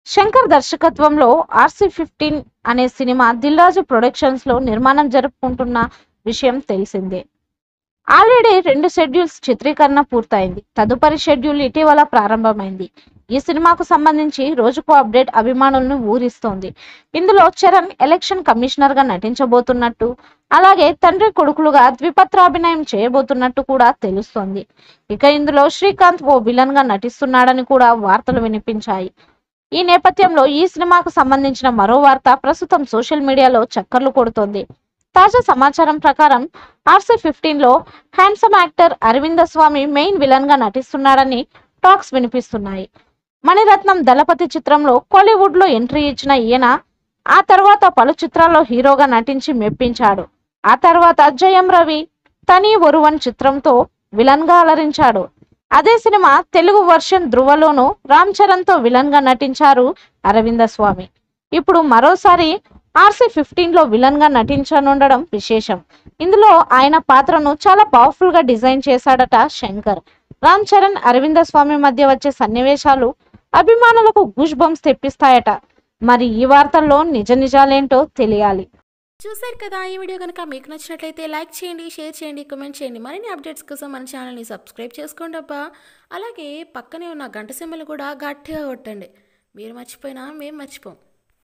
శంకర్ దర్శకత్వంలో RC fifteen అనే సినిమా దిల్రాజు ప్రొడక్షన్స్ లో నిర్మాణం జరుపుకుంటున్న విషయం తెలిసిందే ఆల్రెడీ రెండు షెడ్యూల్స్ చిత్రీకరణ పూర్తయింది తదుపరి షెడ్యూల్ ఇటీవల ప్రారంభమైంది ఈ సినిమాకు సంబంధించి రోజుకు అప్డేట్ అభిమానులను ఊరిస్తోంది ఇందులో చరణ్ ఎలక్షన్ కమిషనర్ గా నటించబోతున్నట్టు అలాగే తండ్రి కొడుకులుగా ద్విపత్రాభినయం చేయబోతున్నట్టు కూడా తెలుస్తోంది ఇక ఇందులో శ్రీకాంత్ ఓ విలన్ గా నటిస్తున్నాడని కూడా వార్తలు వినిపించాయి ఈ నేపథ్యంలో ఈ సినిమాకు సంబంధించిన మరో వార్త ప్రస్తుతం సోషల్ మీడియాలో చక్కర్లు కొడుతోంది తాజా సమాచారం ప్రకారం ఆర్సీ ఫిఫ్టీన్ లో handsome actor Aravind Swamy main villain గా నటిస్తున్నాడని టాక్స్ వినిపిస్తున్నాయి మణిరత్నం దళపతి చిత్రంలో కోలీవుడ్ లో ఎంట్రీ ఇచ్చిన ఈయన ఆ తర్వాత పలు చిత్రాల్లో హీరోగా నటించి మెప్పించాడు ఆ తర్వాత జయం రవి తని ఒరువన్ చిత్రంతో విలన్ గా అలరించాడు అదే సినిమా తెలుగు వర్షన్ ధృవలోను రామ్ చరణ్ తో విలన్ గా నటించారు అరవింద స్వామి ఇప్పుడు మరోసారి ఆర్సీ ఫిఫ్టీన్ లో విలన్ గా నటించనుండడం విశేషం ఇందులో ఆయన పాత్రను చాలా పవర్ఫుల్ గా డిజైన్ చేశాడట శంకర్ రామ్ చరణ్ అరవింద స్వామి మధ్య వచ్చే సన్నివేశాలు అభిమానులకు గూస్ బంప్స్ తెప్పిస్తాయట మరి ఈ వార్తల్లో నిజ నిజాలేంటో తెలియాలి చూశారు కదా ఈ వీడియో కనుక మీకు నచ్చినట్లయితే లైక్ చేయండి షేర్ చేయండి కామెంట్ చేయండి మరిన్ని అప్డేట్స్ కోసం మన ఛానల్ని సబ్స్క్రైబ్ చేసుకోండి అబ్బా అలాగే పక్కనే ఉన్న గంట సింబల్ కూడా గట్టిగా కొట్టండి మీరు మర్చిపోయినా మేము మర్చిపోం